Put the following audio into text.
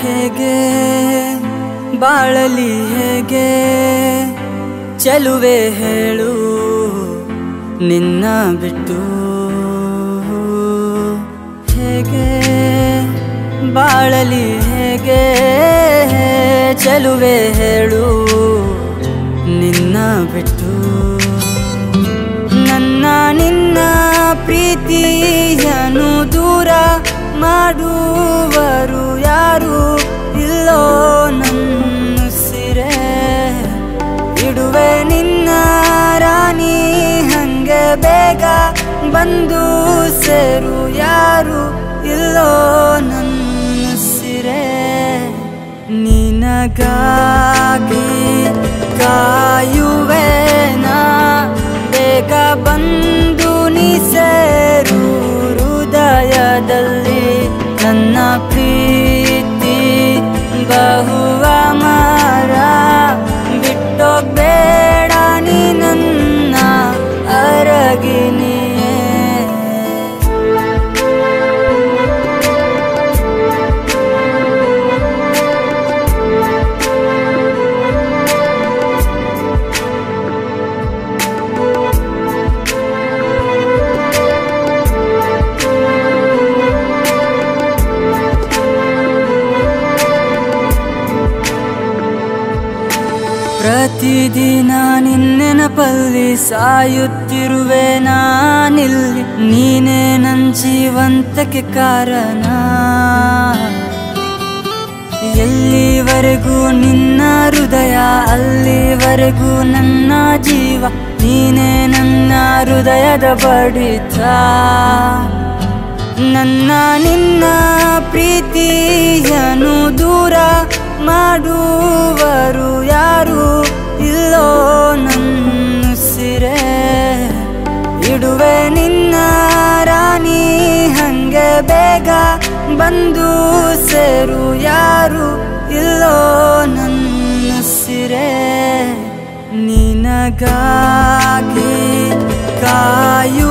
ಹೇಗೆ ಬಾಳಲಿ ಹೇಗೆ ಚೆಲುವೆ ಹೇಳು ನಿನ್ನ ಬಿಟ್ಟು ಹೇಗೆ ಬಾಳಲಿ ಹೇಗೆ ಚೆಲುವೆ ಹೇಳು ನಿನ್ನ ಬಿಟ್ಟು ನನ್ನ ನಿನ್ನ ಪ್ರೀತಿಯನ್ನು ದೂರ ಮಾಡುವರು ಯಾರು ಇಲ್ಲೋ ನನ್ನ ಸಿರೆ ಇಡುವೆ ನಿನ್ನ ರಾಣಿ ಹಂಗೆ ಬೇಗ ಬಂದು ಸೇರು ಯಾರು ಇಲ್ಲೋ ನನ್ನ ಸಿರೆ ನಿನಗಾಗಿ ಕಾಯುವೆ ನಾ ಬೇಗ ಬಂದು ನೀ ಸೇರು ಹೃದಯದಲ್ಲಿ ನನ್ನ ಪ್ರೀತಿ ಬಹುವ ಮರ ಬಿಟ್ಟೋಗ್ಬೇಡ ನೀ ನನ್ನ ಅರಗಿನಿಯೇ ಪ್ರತಿದಿನ ನಿನ್ನೆನಪಲ್ಲಿ ಸಾಯುತ್ತಿರುವೆ ನಾನಿಲ್ಲಿ ನೀನೇ ನನ್ನ ಜೀವಂತಕ್ಕೆ ಕಾರಣ ಎಲ್ಲಿವರೆಗೂ ನಿನ್ನ ಹೃದಯ ಅಲ್ಲಿವರೆಗೂ ನನ್ನ ಜೀವ ನೀನೇ ನನ್ನ ಹೃದಯದ ಬಡಿತ ನನ್ನ ನಿನ್ನ ಪ್ರೀತಿಯನ್ನು ದೂರ ಮಾಡುವರು ಯಾರು ಇಲ್ಲೋ ನನ್ನ ಸಿರೆ ಇಡುವೆ ನಿನ್ನ ರಾಣಿ ಹಂಗೆ ಬೇಗ ಬಂದು ಸೇರು ಯಾರು ಇಲ್ಲೋ ನನ್ನ ಸಿರೆ ನಿನಗಾಗಿ ಕಾಯು